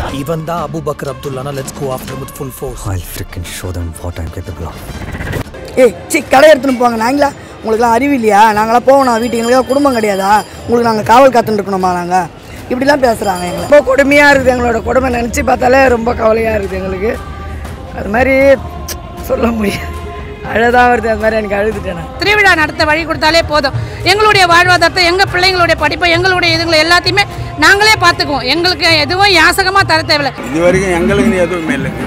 இவன் தான் அபுபக்கர் அப்துல்லானா let's go after with full force I'll freaking show them what I'm capable of. ஏய் சி கடை எடுத்துன்னு போங்க நாங்களா உங்களுக்குலாம் அறிவு இல்லையா நாங்களாம் போகணும் வீட்டுக்கு எங்களுக்கு குடும்பம் கிடையாதா உங்களுக்கு நாங்கள் காவல் காத்துன்னு இருக்கணுமா நாங்கள் இப்படிலாம் பேசுகிறாங்க எங்களை ரொம்ப கொடுமையாக இருக்குது எங்களோட கொடுமை நினச்சி பார்த்தாலே ரொம்ப கவலையாக இருக்குது எங்களுக்கு அது மாதிரி சொல்ல முடியாது அழதாக வருது அது மாதிரி எனக்கு அழுதுட்டேன் நான். திருவிழா நடத்த வழி கொடுத்தாலே போதும் எங்களுடைய வாழ்வாதாரத்தை எங்கள் பிள்ளைங்களுடைய படிப்பை எங்களுடைய இதுங்களை எல்லாத்தையுமே நாங்களே பார்த்துக்குவோம் எங்களுக்கு எதுவும் யாசகமாக தர தேவையில்லை இது வரைக்கும் எங்களுக்கு எதுவுமே இல்லைங்க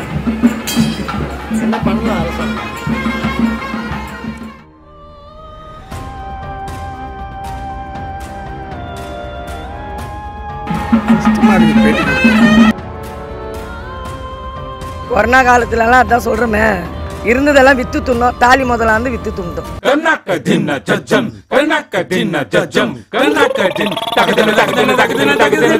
கஷ்டமா இருக்குது பேட்டி கொடுக்க. கொரோனா காலத்துலலாம் அதான் சொல்கிறோமே இருந்ததெல்லாம் விற்று துண்ணோம் தாலி முதல்ல வந்து விற்று துண்டோம் ಕರ್ನಾಟಕ ದಿನ ಜಜ್ಜಂ ಕರ್ನಾಟಕ ದಿನ ಜಜ್ಜಂ ಕರ್ನಾಟಕ ದಿನ ತಗದನ ತಗದನ ತಗದನ ತಗದನ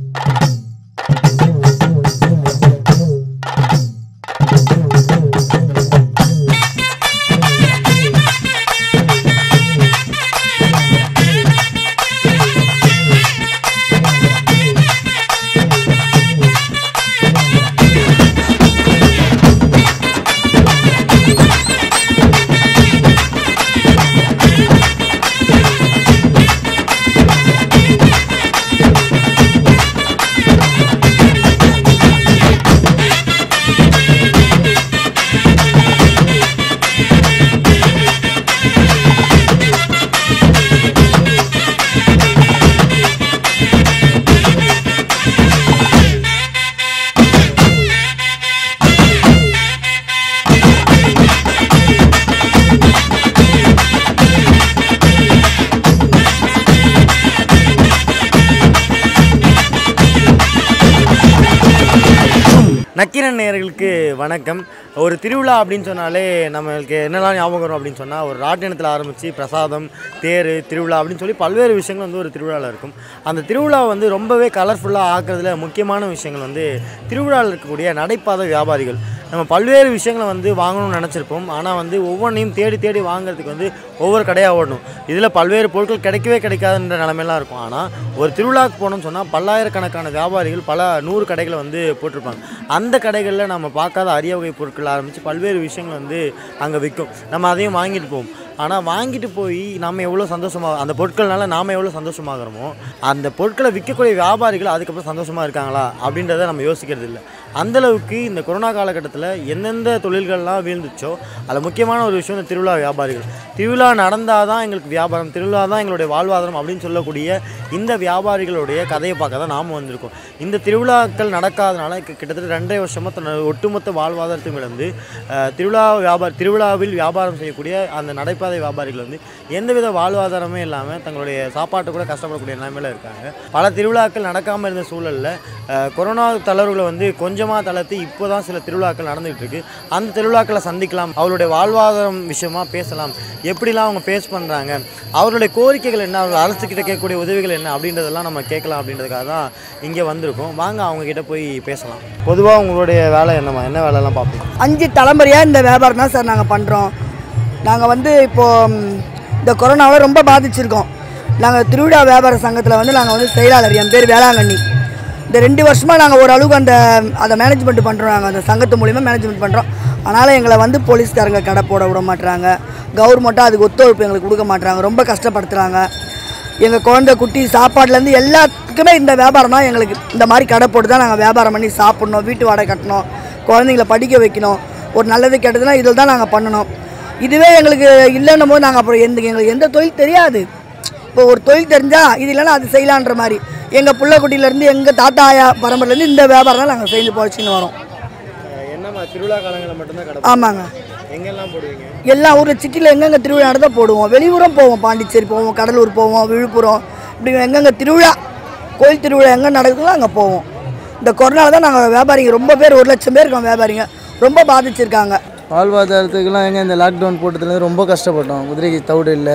நக்கீரன் நேயர்களுக்கு வணக்கம் ஒரு திருவிழா அப்படின்னு சொன்னாலே நம்மளுக்கு என்னெல்லாம் ஞாபகம் வரும் அப்படின்னு சொன்னால் ஒரு ராட்டினத்தில் ஆரம்பித்து பிரசாதம் தேர் திருவிழா அப்படின்னு சொல்லி பல்வேறு விஷயங்கள் வந்து ஒரு திருவிழாவில் இருக்கும் அந்த திருவிழாவை வந்து ரொம்பவே கலர்ஃபுல்லாக ஆக்குறதுல முக்கியமான விஷயங்கள் வந்து திருவிழாவில் இருக்கக்கூடிய நடைபாதை வியாபாரிகள் நம்ம பல்வேறு விஷயங்களை வந்து வாங்கணும்னு நினச்சிருப்போம் ஆனால் வந்து ஒவ்வொன்றையும் தேடி தேடி வாங்குறதுக்கு வந்து ஒவ்வொரு கடையாக ஓடணும் இதில் பல்வேறு பொருட்கள் கிடைக்கவே கிடைக்காதுன்ற நிலமையெல்லாம் இருக்கும் ஆனால் ஒரு திருவிழாவுக்கு போகணும்னு சொன்னால் பல்லாயிரக்கணக்கான வியாபாரிகள் பல நூறு கடைகளை வந்து போட்டிருப்பாங்க அந்த கடைகளில் நம்ம பார்க்காத அரிய வகை பொருட்கள் ஆரம்பித்து பல்வேறு விஷயங்கள் வந்து அங்கே விற்கும் நம்ம அதையும் வாங்கிட்டு போவோம் ஆனால் வாங்கிட்டு போய் நம்ம எவ்வளோ சந்தோஷமாக அந்த பொருட்கள்னால நாம் எவ்வளோ சந்தோஷமாகறோமோ அந்த பொருட்களை விற்கக்கூடிய வியாபாரிகள் அதுக்கப்புறம் சந்தோஷமாக இருக்காங்களா அப்படின்றத நம்ம யோசிக்கிறது இல்லை அந்தளவுக்கு இந்த கொரோனா காலகட்டத்தில் எந்தெந்த தொழில்கள்லாம் வீழ்ந்துச்சோ அதில் முக்கியமான ஒரு விஷயம் இந்த திருவிழா வியாபாரிகள் திருவிழா நடந்தால் தான் எங்களுக்கு வியாபாரம் திருவிழா தான் எங்களுடைய வாழ்வாதாரம் அப்படின்னு சொல்லக்கூடிய இந்த வியாபாரிகளுடைய கதையை பார்க்க தான் நாம் வந்திருக்கோம் இந்த திருவிழாக்கள் நடக்காதனால கி- கிட்டத்தட்ட ரெண்டரை வருஷமாக தன்னோட ஒட்டுமொத்த வாழ்வாதாரத்தையும் இழந்து அஹ், திருவிழா வியாபார திருவிழாவில் வியாபாரம் செய்யக்கூடிய அந்த நடைபாதை வியாபாரிகள் வந்து எந்தவித வாழ்வாதாரமே இல்லாமல் தங்களுடைய சாப்பாட்டை கூட கஷ்டப்படக்கூடிய நிலைமையில இருக்காங்க பல திருவிழாக்கள் நடக்காமல் இருந்த சூழலில் அஹ், கொரோனா தளர்வுகளை வந்து கொஞ்சமாக தளர்த்தி இப்போ தான் சில திருவிழாக்கள் நடந்துகிட்டு இருக்கு அந்த திருவிழாக்களை சந்திக்கலாம் அவருடைய வாழ்வாதாரம் விஷயமா பேசலாம் எப்படிலாம் அவங்க ஃபேஸ் பண்ணுறாங்க அவர்களுடைய கோரிக்கைகள் என்ன அவர்கள் அரசுக்கிட்ட கேட்கக்கூடிய உதவிகள் என்ன அப்படின்றதெல்லாம் நம்ம கேட்கலாம் அப்படின்றதுக்காக தான் இங்கே வந்திருக்கோம் வாங்க அவங்க கிட்ட போய் பேசலாம் பொதுவாக உங்களுடைய வேலை என்னம்மா என்ன வேலைலாம் பார்ப்பீங்க அஞ்சு தலைமுறையாக இந்த வியாபாரம் தான் சார் நாங்கள் பண்ணுறோம் நாங்கள் வந்து இப்போது இந்த கொரோனாவை ரொம்ப பாதிச்சிருக்கோம் நாங்கள் திருவிழா வியாபார சங்கத்தில் வந்து நாங்கள் வந்து செயலாளர் என் பேர் வேளாங்கண்ணி இந்த ரெண்டு வருஷமாக நாங்கள் ஓரளவுக்கு அந்த அதை மேனேஜ்மெண்ட் பண்ணுறோம் நாங்கள் அந்த சங்கத்து மூலிமா மேனேஜ்மெண்ட் பண்ணுறோம் அதனால் எங்களை வந்து போலீஸ்காரங்க கடை போட விட மாட்றாங்க கவர்மெண்ட்டும் அதுக்கு ஒத்துழைப்பு எங்களுக்கு கொடுக்க மாட்றாங்க ரொம்ப கஷ்டப்படுத்துகிறாங்க எங்கள் குழந்தை குட்டி சாப்பாடுலேருந்து எல்லாத்துக்குமே இந்த வியாபாரம் தான் எங்களுக்கு இந்த மாதிரி கடை போட்டு தான் நாங்கள் வியாபாரம் பண்ணி சாப்பிட்ணும் வீட்டு வாடகை கட்டணும் குழந்தைங்கள படிக்க வைக்கணும் ஒரு நல்லது கெட்டதுன்னா இதில் தான் நாங்கள் பண்ணணும் இதுவே எங்களுக்கு இல்லைன்னும் போது நாங்கள் அப்புறம் எந்த எங்களுக்கு எந்த தொழில் தெரியாது இப்போ ஒரு தொழில் தெரிஞ்சால் இது இல்லைன்னா அது செய்யலான்ற மாதிரி எங்கள் புள்ள குட்டியிலேருந்து எங்கள் தாத்தா ஆயா பரம்பரையிலேருந்து இந்த வியாபாரம் தான் நாங்கள் செஞ்சு பொழைச்சின்னு வரோம் என்னம்மா திருவிழா காலங்களில் மட்டும்தான் கடை ஆமாங்க எங்கெல்லாம் போடுவீங்க எல்லா ஊரில் சிட்டியில் எங்கெங்கே திருவிழா நடந்தால் போடுவோம் வெளியூரும் போவோம் பாண்டிச்சேரி போவோம் கடலூர் போவோம் விழுப்புரம் இப்படி எங்கெங்கே திருவிழா கோயில் திருவிழா எங்கே நடக்குதோ அங்கே போவோம் இந்த கொரோனாவில் தான் நாங்கள் வியாபாரிங்க ரொம்ப பேர் ஒரு லட்சம் பேர் இருக்கோம் வியாபாரிங்க ரொம்ப பாதிச்சிருக்காங்க வாழ்வாதாரத்துக்கெல்லாம் எங்கே இந்த லாக்டவுன் போட்டதுலேருந்து ரொம்ப கஷ்டப்பட்டோம் குதிரைக்கு தவிடு இல்லை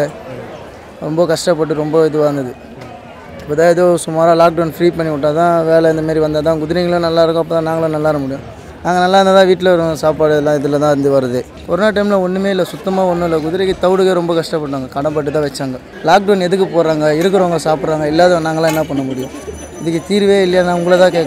ரொம்ப கஷ்டப்பட்டு ரொம்ப இதுவாக இருந்தது இப்போ தான் ஏதோ சுமாராக லாக்டவுன் ஃப்ரீ பண்ணி விட்டால் தான் வேலை இந்த மாதிரி வந்தால் தான் குதிரைங்களும் நல்லா இருக்கும் அப்போ தான் நாங்களும் நல்லா இருக்க முடியும் நாங்கள் நல்லா இருந்தால் தான் வீட்டில் வரும் சாப்பாடு எல்லாம் இதில் தான் இருந்து வருது கொரோனா டைமில் ஒன்றுமே இல்லை சுத்தமாக ஒன்றும் இல்லை குதிரைக்கு தவிடுக்கே ரொம்ப கஷ்டப்பட்டாங்க கடன்பட்டு தான் வச்சாங்க லாக்டவுன் எதுக்கு போடுறாங்க இருக்கிறவங்க சாப்பிட்றாங்க இல்லாதவங்க நாங்களாம் என்ன பண்ண முடியும் இதுக்கு தீர்வே இல்லையா நான் உங்களை தான் கேட்கணும்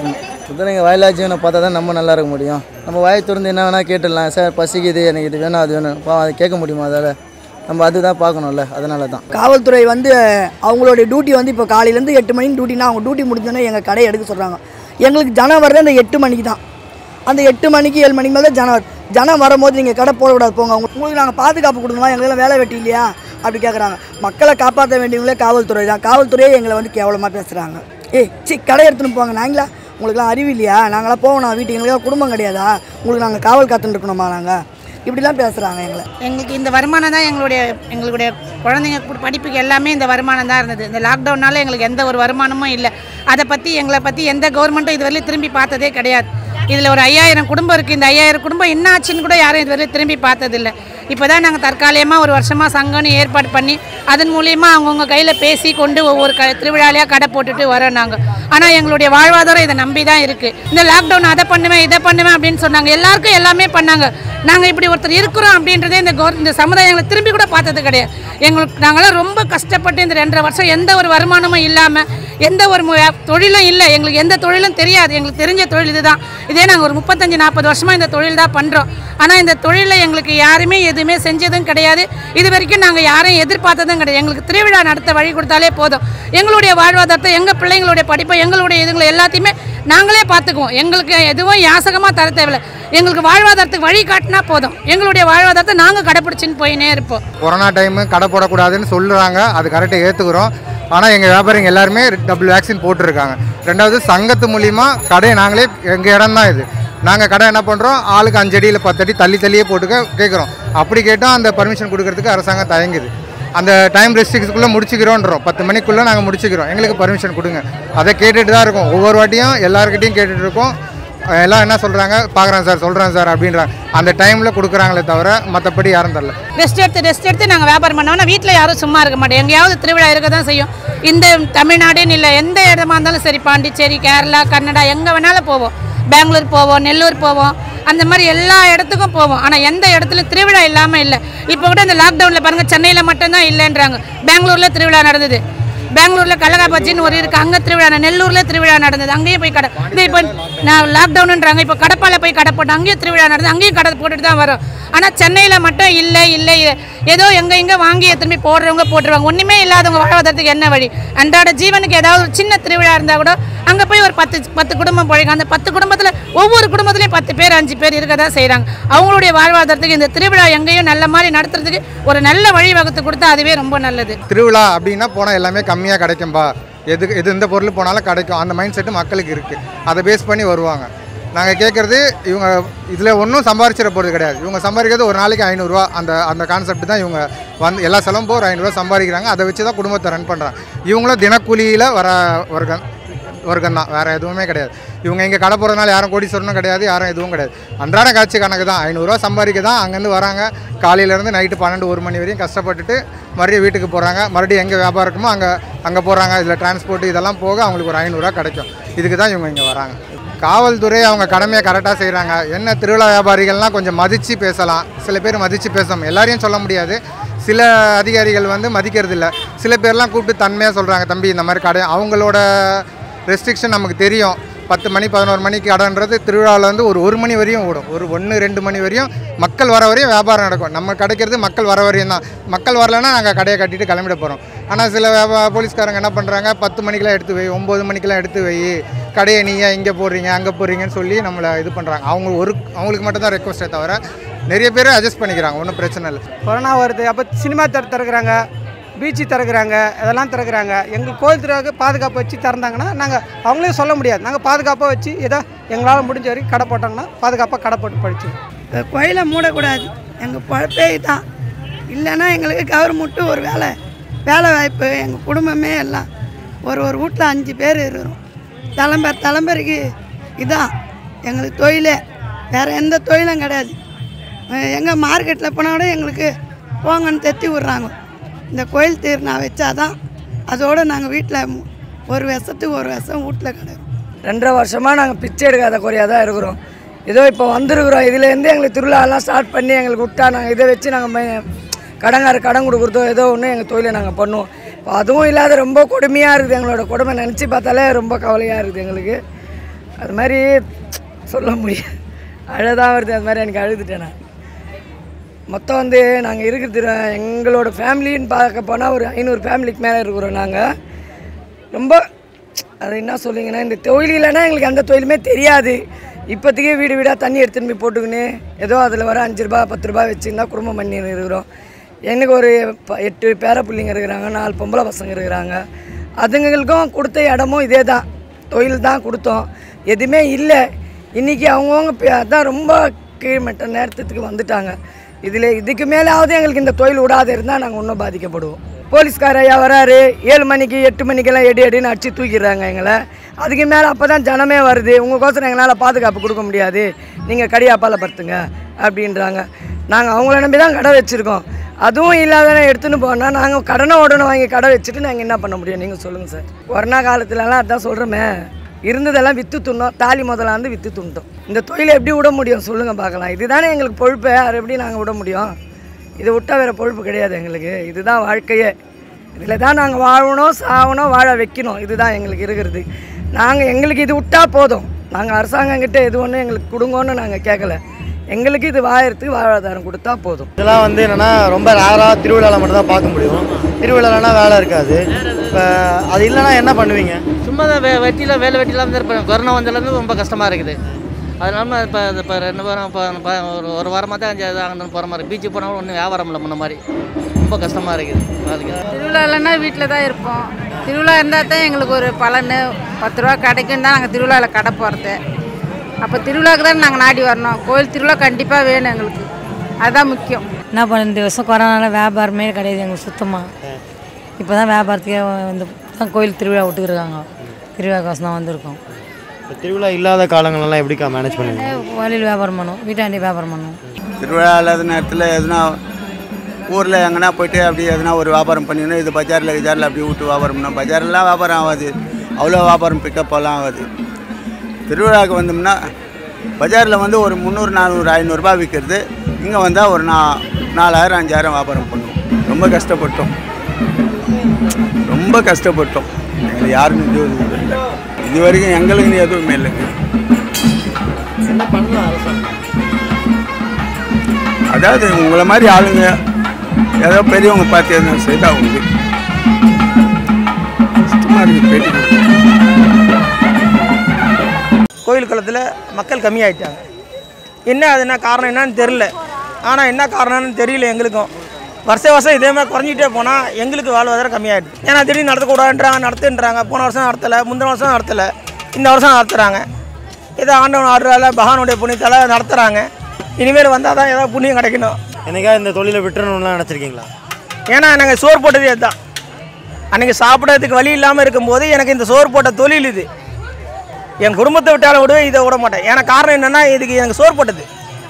குதிரைங்க வாயிலா ஜீவனை பார்த்தா தான் நம்ம நல்லா இருக்க முடியும் நம்ம வாயை திறந்து என்ன வேணால் கேட்டுடலாம் சார் பசிக்குது எனக்கு இது வேணும் அது வேணும் பா அதை கேட்க முடியுமா அதால் நம்ம அதுதான் பார்க்கணும்ல அதனால தான் காவல்துறை வந்து அவங்களுடைய டியூட்டி வந்து இப்போ காலையிலேருந்து எட்டு மணிக்கு டியூட்டினா அவங்க டியூட்டி முடிஞ்சோன்னே எங்கள் கடையை எடுக்க சொல்கிறாங்க எங்களுக்கு ஜனம் வர்றது அந்த எட்டு மணிக்கு தான் அந்த எட்டு மணிக்கு ஏழு மணிக்கு மேலே தான் ஜனம் வரும். ஜனம் வரும்போது நீங்கள் கடை போடக்கூடாது போங்க உங்க- உங்களுக்கு நாங்கள் பாதுகாப்பு கொடுக்கணுமா எங்களுக்கெல்லாம் வேலை வெட்டி இல்லையா அப்படி கேட்குறாங்க மக்களை காப்பாற்ற வேண்டியவங்களே காவல்துறை தான் காவல்துறையே எங்களை வந்து கேவலமாக பேசுகிறாங்க ஏய் சி கடை எடுத்துன்னு போங்க நாங்களா உங்களுக்குலாம் அறிவு இல்லையா நாங்களாம் போகணும் வீட்டுக்கு எங்களுக்கெல்லாம் குடும்பம் கிடையாதா உங்களுக்கு நாங்கள் காவல் காத்துன்னு இருக்கணுமா நாங்கள் இப்படிலாம் பேசுகிறாங்க எங்களை எங்களுக்கு இந்த வருமானம் தான் எங்களுடைய எங்களுடைய குழந்தைங்க கு- படிப்புக்கு எல்லாமே இந்த வருமானம் தான் இருந்தது இந்த லாக்டவுனால எங்களுக்கு எந்த ஒரு வருமானமும் இல்லை அதை பற்றி எங்களை பற்றி எந்த கவர்மெண்ட்டும் இதுவரையிலும் திரும்பி பார்த்ததே கிடையாது இதில் ஒரு ஐயாயிரம் குடும்பம் இருக்குது இந்த ஐயாயிரம் குடும்பம் என்ன ஆச்சுன்னு கூட யாரும் இதுவரையும் திரும்பி பார்த்ததில்ல இப்போ தான் நாங்கள் தற்காலிகமாக ஒரு வருஷமாக சங்கம்னு ஏற்பாடு பண்ணி அதன் மூலியமாக அவங்கவுங்க கையில் பேசி கொண்டு ஒவ்வொரு க திருவிழாலையாக கடை போட்டுட்டு வரோம் நாங்கள் ஆனால் எங்களுடைய வாழ்வாதாரம் இதை நம்பி தான் இருக்குது இந்த லாக்டவுன் அதை பண்ணுவேன் இதை பண்ணுவேன் அப்படின்னு சொன்னாங்க எல்லாருக்கும் எல்லாமே பண்ணாங்க நாங்கள் இப்படி ஒருத்தர் இருக்கிறோம் அப்படின்றதே இந்த கவர் இந்த சமுதாயம் எங்களை திரும்பி கூட பார்த்தது கிடையாது எங்களுக்கு நாங்களாம் ரொம்ப கஷ்டப்பட்டு இந்த ரெண்டரை வருஷம் எந்த ஒரு வருமானமும் இல்லாமல் எந்த ஒரு மு- தொழிலும் இல்லை எங்களுக்கு எந்த தொழிலும் தெரியாது எங்களுக்கு தெரிஞ்ச தொழில் இதுதான் இதே நாங்கள் ஒரு முப்பத்தஞ்சு நாற்பது வருஷமாக இந்த தொழில் தான் பண்ணுறோம் ஆனால் இந்த தொழிலில் எங்களுக்கு யாருமே எதுவுமே செஞ்சதும் கிடையாது இது வரைக்கும் நாங்கள் யாரையும் எதிர்பார்த்ததும் கிடையாது எங்களுக்கு திருவிழா நடத்த வழி கொடுத்தாலே போதும் எங்களுடைய வாழ்வாதாரத்தை எங்கள் பிள்ளைங்களுடைய படிப்பை எங்களுடைய இதுங்களை எல்லாத்தையுமே நாங்களே பார்த்துக்குவோம் எங்களுக்கு எதுவும் யாசகமாக தர தேவையில்லை எங்களுக்கு வாழ்வாதாரத்துக்கு வழி காட்டினா போதும் எங்களுடைய வாழ்வாதாரத்தை நாங்கள் கடைப்பிடிச்சின்னு போயினே இருப்போம் கொரோனா டைமு கடை போடக்கூடாதுன்னு சொல்லுறாங்க அது கரெக்டாக ஏற்றுக்குறோம் ஆனால் எங்கள் வியாபாரிங்க எல்லாருமே டபுள் வேக்சின் போட்டிருக்காங்க ரெண்டாவது சங்கத்து மூலிமா கடையை நாங்களே எங்கள் இடம் தான் இது நாங்கள் கடை என்ன பண்ணுறோம் ஆளுக்கு அஞ்சு அடி இல்லை பத்து அடி தள்ளி தள்ளியே போட்டுக்க கேட்குறோம் அப்படி கேட்டால் அந்த பர்மிஷன் கொடுக்கறதுக்கு அரசாங்கம் தயங்குது அந்த டைம் ரெஸ்ட்ரிக்ஸ்க்குள்ளே முடிச்சுக்கிறோன்றோம் பத்து மணிக்குள்ளே நாங்கள் முடிச்சுக்கிறோம் எங்களுக்கு பர்மிஷன் கொடுங்க அதை கேட்டுட்டு தான் இருக்கோம் ஒவ்வொரு வாட்டியும் எல்லாருக்கிட்டையும் கேட்டுட்டு இருக்கோம் எல்லாம் என்ன சொல்கிறாங்க பார்க்குறேன் சார் சொல்கிறேன் சார் அப்படின்றாங்க அந்த டைமில் கொடுக்குறாங்களே தவிர மற்றபடி யாரும் தரல ரெஸ்ட் எடுத்து ரெஸ்ட் எடுத்து நாங்கள் வியாபாரம் பண்ணோம்னா வீட்டில் யாரும் சும்மா இருக்க மாட்டோம் எங்கேயாவது திருவிழா இருக்க தான் செய்யும் இந்த தமிழ்நாடுன்னு இல்லை எந்த இடமா இருந்தாலும் சரி பாண்டிச்சேரி கேரளா கன்னடா எங்கே வேணாலும் போவோம் பெங்களூர் போவோம் நெல்லூர் போவோம் அந்த மாதிரி எல்லா இடத்துக்கும் போவோம் ஆனால் எந்த இடத்துல திருவிழா இல்லாமல் இல்லை இப்போ கூட இந்த லாக்டவுனில் பாருங்கள் சென்னையில் மட்டும்தான் இல்லைன்றாங்க பெங்களூரில் திருவிழா நடந்தது பெங்களூரில் கள்ளகாபஜின்னு ஒரு இருக்குது அங்கே திருவிழா நட- நெல்லூரில் திருவிழா நடந்தது அங்கேயும் போய் கடை இது இப்போ நான் லாக்டவுனுன்றாங்க இப்போ கடப்பால போய் கடை போட்டோம் அங்கேயும் திருவிழா நடந்தது அங்கேயும் கடை போட்டுட்டு தான் வரும் ஆனால் சென்னையில் மட்டும் இல்லை இல்லை ஏதோ எங்கே எங்கே வாங்கி திரும்பி போடுறவங்க போட்டுருவாங்க ஒன்றுமே இல்லாதவங்க வாழ்வதற்கு என்ன வழி அன்றாட ஜீவனுக்கு ஏதாவது ஒரு சின்ன திருவிழா இருந்தால் கூட அங்கே போய் ஒரு பத்து பத்து குடும்பம் பிழைக்கும் அந்த பத்து குடும்பத்தில் ஒவ்வொரு குடும்பத்துலேயும் பத்து பேர் அஞ்சு பேர் இருக்க தான் செய்கிறாங்க அவங்களுடைய வாழ்வாதாரத்துக்கு இந்த திருவிழா எங்கேயும் நல்ல மாதிரி நடத்துறதுக்கு ஒரு நல்ல வழி வகுத்து கொடுத்தா அதுவே ரொம்ப நல்லது திருவிழா அப்படின்னா போனால் எல்லாமே கம்மியாக கிடைக்கும்பா எது எது எந்த பொருள் போனாலும் கிடைக்கும் அந்த மைண்ட் செட்டு மக்களுக்கு இருக்குது அதை பேஸ் பண்ணி வருவாங்க நாங்கள் கேட்குறது இவங்க இதில் ஒன்றும் சம்பாரிச்சிட போகிறது கிடையாது இவங்க சம்பாதிக்கிறது ஒரு நாளைக்கு ஐநூறுரூவா அந்த அந்த கான்செப்ட் தான் இவங்க வந்து எல்லா செலவும் போக ஒரு ஐநூறுரூவா சம்பாதிக்கிறாங்க அதை வச்சு தான் குடும்பத்தை ரன் பண்ணுறாங்க இவங்களும் தினக்கூலியில் வர வர்க்கம் வர்க்கம் தான் வேறு எதுவுமே கிடையாது இவங்க இங்கே கடை போகிறதுனால யாரும் கோடீஸ்வரனும் கிடையாது யாரும் எதுவும் கிடையாது அன்றாட காட்சி கணக்கு தான் ஐநூறுரூவா சம்பாதிக்க தான் அங்கேருந்து வராங்க காலையிலேருந்து நைட்டு பன்னெண்டு ஒரு மணி வரையும் கஷ்டப்பட்டுட்டு மறுபடியும் வீட்டுக்கு போகிறாங்க மறுபடியும் எங்கே வியாபாரம் இருக்குமோ அங்கே அங்கே போகிறாங்க இதில் டிரான்ஸ்போர்ட் இதெல்லாம் போக அவங்களுக்கு ஒரு ஐநூறுரூவா கிடைக்கும் இதுக்கு தான் இவங்க இங்கே வராங்க காவல்துறை அவங்க கடமையை கரெக்டாக செய்கிறாங்க என்ன திருவிழா வியாபாரிகள்லாம் கொஞ்சம் மதித்து பேசலாம் சில பேர் மதித்து பேசணும் எல்லாரையும் சொல்ல முடியாது சில அதிகாரிகள் வந்து மதிக்கிறது இல்லை சில பேர்லாம் கூப்பிட்டு தன்மையாக சொல்கிறாங்க தம்பி இந்த மாதிரி கடை அவங்களோட ரெஸ்ட்ரிக்ஷன் நமக்கு தெரியும் பத்து மணி பதினோரு மணிக்கு கடைன்றது திருவிழாவில் வந்து ஒரு ஒரு மணி வரையும் ஓடும் ஒரு ஒன்று ரெண்டு மணி வரையும் மக்கள் வர வரையும் வியாபாரம் நடக்கும் நம்ம கிடைக்கிறது மக்கள் வர வரையும் தான் மக்கள் வரலைன்னா நாங்கள் கடையை கட்டிட்டு கிளம்பிட போகிறோம் ஆனால் சில வியாபா- போலீஸ்காரங்க என்ன பண்ணுறாங்க பத்து மணிக்கெலாம் எடுத்து வை ஒம்பது மணிக்கெலாம் எடுத்து வை கடையை நீங்கள் இங்கே போடுறீங்க அங்கே போடுறீங்கன்னு சொல்லி நம்மளை இது பண்ணுறாங்க அவங்க ஒரு அவங்களுக்கு மட்டும் தான் ரெக்வஸ்ட்டே தவிர நிறைய பேர் அட்ஜஸ்ட் பண்ணிக்கிறாங்க ஒன்றும் பிரச்சனை இல்லை கொரோனா வருது அப்போ சினிமா திற திறக்கிறாங்க பீச்சு திறக்கிறாங்க இதெல்லாம் திறக்கிறாங்க எங்கள் கோயில் திருவிழாவுக்கு பாதுகாப்பு வச்சு திறந்தாங்கன்னா நாங்கள் அவங்களே சொல்ல முடியாது நாங்கள் பாதுகாப்பாக வச்சு ஏதோ எங்களால் முடிஞ்ச வரைக்கும் கடை போட்டாங்கன்னா பாதுகாப்பாக கடை போட்டு படிச்சு இந்த கோயிலை மூடக்கூடாது எங்கள் பழப்பே தான் இல்லைன்னா எங்களுக்கு கவர்மெண்ட்டு ஒரு வேலை வேலை வாய்ப்பு எங்கள் குடும்பமே எல்லாம் ஒரு ஒரு வீட்டில் அஞ்சு பேர் இருக்கிறோம் தலைமுறை தலைமுறைக்கு இதான் எங்களுக்கு தொழிலே வேறு எந்த தொழிலும் கிடையாது எங்கே மார்க்கெட்டில் போனால் கூட எங்களுக்கு போங்கன்னு தெத்தி விட்றாங்க இந்த கோயில் திருநா வச்சாதான் அதோடு நாங்கள் வீட்டில் ஒரு விஷத்துக்கு ஒரு விஷம் வீட்டில் கிடக்கும் ரெண்டரை வருஷமாக நாங்கள் பிச்சை எடுக்காத குறையாக தான் இருக்கிறோம் ஏதோ இப்போ வந்திருக்கிறோம் இதுலேருந்து எங்களுக்கு திருவிழாலாம் ஸ்டார்ட் பண்ணி எங்களுக்கு விட்டா நாங்கள் இதை வச்சு நாங்கள் கடங்கார கடன் கொடுக்குறதோ ஏதோ ஒன்று எங்கள் தொழிலை நாங்கள் பண்ணுவோம் இப்போ அதுவும் இல்லாத ரொம்ப கொடுமையாக இருக்குது எங்களோட கொடுமை நினச்சி பார்த்தாலே ரொம்ப கவலையாக இருக்குது எங்களுக்கு அது மாதிரி சொல்ல முடியாது அழதான் வருது அது மாதிரி எனக்கு அழுதுட்டேன் நான் மொத்தம் வந்து நாங்கள் இருக்கிறது எங்களோட ஃபேமிலின்னு பார்க்க போனால் ஒரு ஐநூறு ஃபேமிலிக்கு மேலே இருக்கிறோம் நாங்கள் ரொம்ப அது என்ன சொல்லுங்கன்னா இந்த தொழில் இல்லைன்னா எங்களுக்கு எந்த தொழிலுமே தெரியாது இப்போதைக்கே வீடு வீடாக தண்ணி எடுத்துன்னு போய் போட்டுக்கின்னு ஏதோ அதில் வர அஞ்சு ரூபா பத்து ரூபா வச்சுருந்தா குடும்பம் பண்ணி இருக்கிறோம் எனக்கு ஒரு ப- எட்டு பேர பிள்ளைங்க இருக்கிறாங்க நாலு பொம்பளை பசங்க இருக்கிறாங்க அதுங்களுக்கும் கொடுத்த இடமும் இதே தான் தொழில் தான் கொடுத்தோம் எதுவுமே இல்லை இன்றைக்கி அவங்கவுங்க பே- அதான் ரொம்ப கீழ்மட்ட நேரத்துக்கு வந்துட்டாங்க இதில் இதுக்கு மேலாவது எங்களுக்கு இந்த தொழில் விடாத இருந்தால் நாங்கள் இன்னும் பாதிக்கப்படுவோம் போலீஸ்கார ஐயா வராரு ஏழு மணிக்கு எட்டு மணிக்கெல்லாம் எடி எடின்னு அடிச்சு தூக்கிடுறாங்க எங்களை அதுக்கு மேலே அப்போ தான் ஜனமே வருது உங்களுக்கோசரம் எங்களால் பாதுகாப்பு கொடுக்க முடியாது நீங்கள் கடியாப்பால் படுத்துங்க அப்படின்றாங்க நாங்கள் அவங்கள நம்பி தான் கடை வச்சுருக்கோம் அதுவும் இல்லாத எடுத்துன்னு போனால் நாங்கள் கடனை உடனே வாங்கி கடை வச்சுட்டு நாங்கள் என்ன பண்ண முடியும் நீங்கள் சொல்லுங்கள் சார் கொரோனா காலத்துலலாம் அதான் சொல்கிறோமே இருந்ததெல்லாம் விற்று துண்ணோம் தாலி முதலாந்து விற்று துண்டோம் இந்த தொழிலை எப்படி விட முடியும் சொல்லுங்கள் பார்க்கலாம் இதுதானே எங்களுக்கு பொழுப்பு அதை எப்படி நாங்கள் விட முடியும் இதை விட்டால் வேறு பொழுப்பு கிடையாது எங்களுக்கு இதுதான் வாழ்க்கையே இதில் தான் நாங்கள் வாழணும் சாகணும் வாழ வைக்கணும் இதுதான் எங்களுக்கு இருக்கிறது நாங்கள் எங்களுக்கு இது விட்டால் போதும் நாங்கள் அரசாங்கங்கிட்ட எது ஒன்றும் எங்களுக்கு கொடுங்கன்னு நாங்கள் கேட்கல எங்களுக்கு இது வாழறதுக்கு வாழ்வாதாரம் கொடுத்தா போதும் இதெல்லாம் வந்து என்னென்னா ரொம்ப ரேராக திருவிழாவில் மட்டும் தான் பார்க்க முடியும் திருவிழாலனா வேலை இருக்காது இப்போ அது இல்லைன்னா என்ன பண்ணுவீங்க சும்மா தான் வே வெட்டியில் வேலை வெட்டிலாம் தான் இருப்பேன் கொரோனா வந்ததுலேருந்து ரொம்ப கஷ்டமாக இருக்குது அது இல்லாமல் இப்போ இப்போ ரெண்டு வாரம் இப்போ இப்போ ஒரு ஒரு வாரமாக தான் அஞ்சு அங்கே போகிற மாதிரி பீச்சுக்கு போனாலும் ஒன்றும் வியாபாரம் இல்லை முன்ன மாதிரி ரொம்ப கஷ்டமாக இருக்குது அதுக்கு திருவிழா இல்லைன்னா வீட்டில் தான் இருப்போம் திருவிழா இருந்தால் தான் எங்களுக்கு ஒரு பலன் பத்து ரூபா கிடைக்கும் தான் நாங்கள் திருவிழாவில் கடை போகிறது அப்போ திருவிழாவுக்கு தான் நாங்கள் நாடி வரணும் கோயில் திருவிழா கண்டிப்பாக வேணும் எங்களுக்கு அதுதான் முக்கியம் என்ன பண்ண இந்த வருஷம் கொரோனால வியாபாரமே கிடையாது எங்களுக்கு சுத்தமாக இப்போ தான் வியாபாரத்துக்கே வந்து தான் கோயில் திருவிழா விட்டுக்கிருக்காங்க திருவிழாக்கோசம் தான் வந்திருக்கோம் இப்போ திருவிழா இல்லாத காலங்களெல்லாம் எப்படிக்கா மேனேஜ் பண்ணுவீங்க வழியில் வியாபாரம் பண்ணுவோம் வீட்டாண்டி வியாபாரம் பண்ணுவோம் திருவிழா இல்லாத நேரத்தில் எதுனா ஊரில் எங்கன்னா போயிட்டு அப்படி எதுனா ஒரு வியாபாரம் பண்ணிடணும் இது பஜாரில் கிஜாரில் அப்படி விட்டு வியாபாரம் பண்ணோம் பஜார்லாம் வியாபாரம் ஆகாது அவ்வளோ வியாபாரம் பிக்கப்பெல்லாம் ஆகாது திருவிழாவுக்கு வந்தோம்னா பஜாரில் வந்து ஒரு முந்நூறு நானூறு ஐநூறுரூபா விற்கிறது இங்கே வந்தால் ஒரு நா நாலாயிரம் அஞ்சாயிரம் வியாபாரம் பண்ணுவோம் ரொம்ப கஷ்டப்பட்டோம் ரொம்ப கஷ்டப்பட்டோம் எங்களுக்கு யாருமே இது இல்லை இது வரைக்கும் எங்களுக்கு எதுவுமே இல்லைங்க என்ன பண்ணலாம் அரசாங்கம் அதாவது உங்களை மாதிரி ஆளுங்க ஏதோ பெரியவங்க பார்த்து எதுவும் செய்தா உண்டு கஷ்டமாக இருக்குது பேட்டி கொடுக்க. கோயில் குளத்தில் மக்கள் கம்மியாயிட்டாங்க என்ன அதுனா காரணம் என்னன்னு தெரில ஆனால் என்ன காரணம்னு தெரியல எங்களுக்கும் வருஷ வருஷம் இதே மாதிரி குறைஞ்சிட்டே போனால் எங்களுக்கு வாழ்வாதாரம் கம்மியாயிடுது ஏன்னா திடீர்னு நடத்தக்கூடாதுன்றாங்க நடத்துன்றாங்க போன வருஷம் நடத்தலை முந்தின வருஷம் நடத்தலை இந்த வருஷம் நடத்துகிறாங்க ஏதோ ஆண்டவன் ஆடுறால பகவானுடைய புண்ணியத்தால் நடத்துகிறாங்க இனிமேல் வந்தால் தான் ஏதாவது புண்ணியம் கிடைக்கணும் என்னைக்கா இந்த தொழிலை விட்டுறணும்லாம் நினச்சிருக்கீங்களா ஏன்னா நாங்கள் சோறு போட்டதே அதுதான் அன்றைக்கி சாப்பிட்றதுக்கு வழி இல்லாமல் இருக்கும்போது எனக்கு இந்த சோறு போட்ட தொழில் இது என் குடும்பத்தை விட்டாலும் விடுவேன் இதை விட மாட்டேன் ஏன்னா காரணம் என்னென்னா இதுக்கு எனக்கு சோறு போட்டது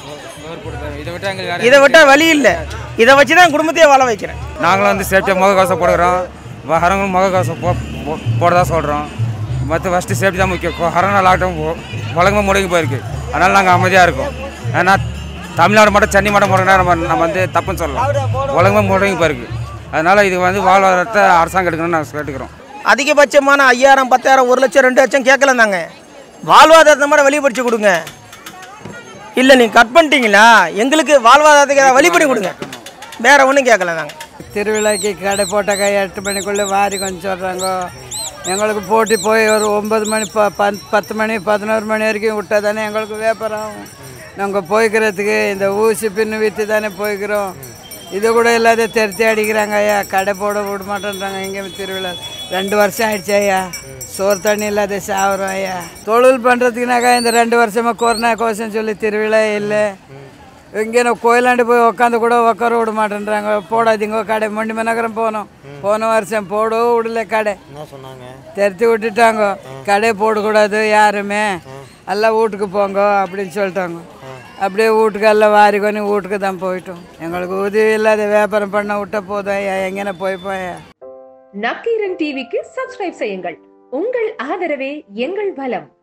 இதை விட்டால் வழி இல்லை இதை வச்சு தான் குடும்பத்தையே வாழ வைக்கிறேன் நாங்களும் வந்து சேஃப்டியாக முகக்கவசம் போடுகிறோம் வரவங்களும் முகக்கவசம் போ போ- போடதா சொல்கிறோம் மற்ற ஃபஸ்ட்டு சேஃப்டி தான் முக்கியம் கொரோனா லாக்டவுன் உலகமாக முடங்கி போயிருக்கு அதனால் நாங்கள் அமைதியாக இருக்கோம் ஏன்னா தமிழ்நாடு மட்டும் சென்னை மட்டும் முடங்கினா நம்ம நம்ம வந்து தப்புன்னு சொல்லலாம் உலகமாக முடங்கி போயிருக்கு அதனால் இது வந்து வாழ்வாதாரத்தை அரசாங்கம் எடுக்கணும்னு நாங்கள் கேட்டுக்கிறோம் அதிகபட்சமான ஐயாயிரம் பத்தாயிரம் ஒரு லட்சம் ரெண்டு லட்சம் கேட்கல தாங்க வாழ்வாதாரத்தை மட்டும் வெளிப்படுத்தி கொடுங்க இல்லை நீங்கள் கட் பண்ணிட்டீங்களா எங்களுக்கு வாழ்வாதாரத்துக்கு ஏதாவது வழி பண்ணி கொடுங்க வேற ஒன்றும் கேட்கல நாங்கள் திருவிழாக்கு கடை போட்டாக்கா எட்டு மணிக்குள்ளே வாரி கொஞ்சம் சொல்கிறாங்க எங்களுக்கு போட்டி போய் ஒரு ஒம்பது மணி ப பத் பத்து மணி பதினோரு மணி வரைக்கும் விட்டால் தானே எங்களுக்கு வியாபாரம் ஆகும் நாங்கள் போய்க்கிறதுக்கு இந்த ஊசி பின்னு விற்று தானே போய்க்கிறோம் இது கூட இல்லாத தெரித்தி அடிக்கிறாங்க ஐயா கடை போட விட மாட்டேன்றாங்க இங்கே திருவிழா ரெண்டு வருஷம் ஆயிடுச்சு ஐயா சோறு தண்ணி இல்லாத சாவரம் ஐயா தொழில் பண்ணுறதுக்குனாக்கா இந்த ரெண்டு வருஷமாக கொரோனா கோசம் சொல்லி திருவிழா இல்லை இங்கே நான் கோயிலாண்டு போய் உட்காந்து கூட உட்கார விட மாட்டேன்றாங்க போடாதீங்க கடை மண்டி மனகரம் போனோம் போன வருஷம் போடோ விடல கடை என்ன சொன்னாங்க திரத்தி விட்டுட்டாங்க கடை போடக்கூடாது யாருமே எல்லாம் வீட்டுக்கு போங்க அப்படின்னு சொல்லிட்டாங்க அப்படியே வீட்டுக்கு எல்லாம் வாரி கொண்டு வீட்டுக்கு தான் போயிட்டோம் எங்களுக்கு உதவி இல்லாத வியாபாரம் பண்ண விட்ட போதும் ஐயா எங்கேன போய் போயா நக்கீரன் டிவிக்கு சப்ஸ்கிரைப் செய்யுங்கள் உங்கள் ஆதரவே எங்கள் பலம்